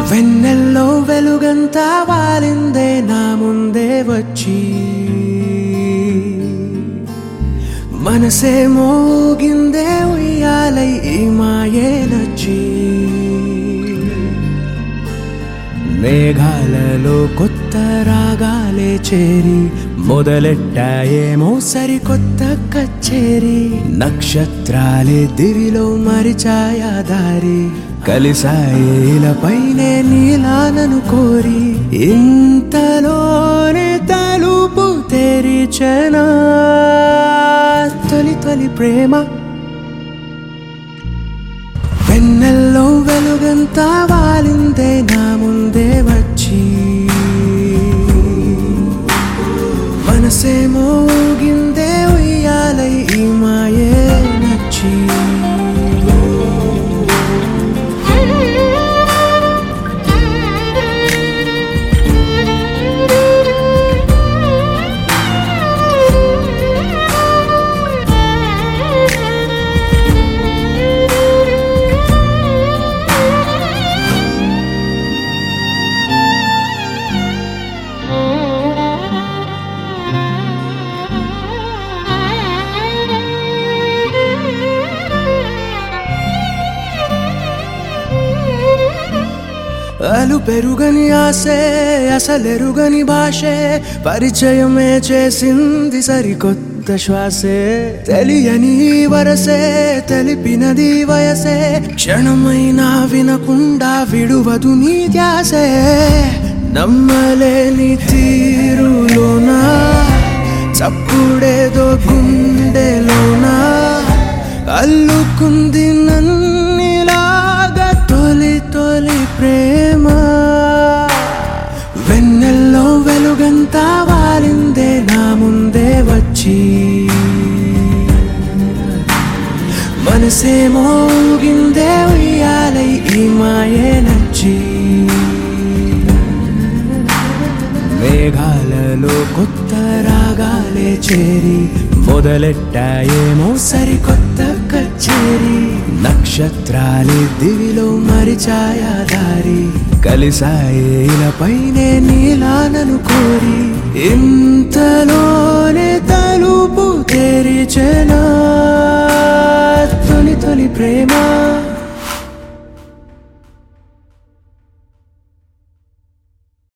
వెన్నెల్లో వెలుగంతా వాలిందే నా ముందే వచ్చి మనసే మోగిందే ఉయ్యాలై ఈ మాయే నచ్చి మేఘాలలో కొత్త రాగాలే చేరి మొదలెట్టాయేమో సరికొత్త కచ్చేరి నక్షత్రాలే దివిలో మరిచాయా దారి కలిసాయిలపైనే నీలానను కోరి ఇంతలోనే తలుపు తెరిచనా తొలి తొలి ప్రేమ వెన్నెల్లో వెలుగంతా వాలిందే నా ముందే వచ్చి మనసే మోగిందే ఉయ్యాలై ఈ మాయే నచ్చి అలు పెరుగని ఆసే అసలెరుగని భాషే పరిచయమే చేసింది సరికొత్త శ్వాసే తెలియని ఈ వరసే తెలిపినది వయసే క్షణమైనా వినకుండా విడువదు నీ ధ్యాసే నమ్మలేని తీరులోనా చప్పుడేదో గుండెలోనా అల్లుకుంది నన్నిలాగా తొలి తొలి ప్రేమ వెన్నెల్లో వెలుగంతా వాలిందే నా ముందే వచ్చి మనసే మోగిందే ఉయ్యాలై ఈ మాయే నచ్చి మేఘాలలో కొత్త రాగాలే చేరి మొదలెట్టాయేమో సరికొత్త కచ్చేరి నక్షత్రాలే దివిలో మరిచాయా దారి కలిసాయిలపైనే నీలానను కోరి ఇంతలోనే తలుపు తెరిచెనా తొలి తొలి ప్రేమ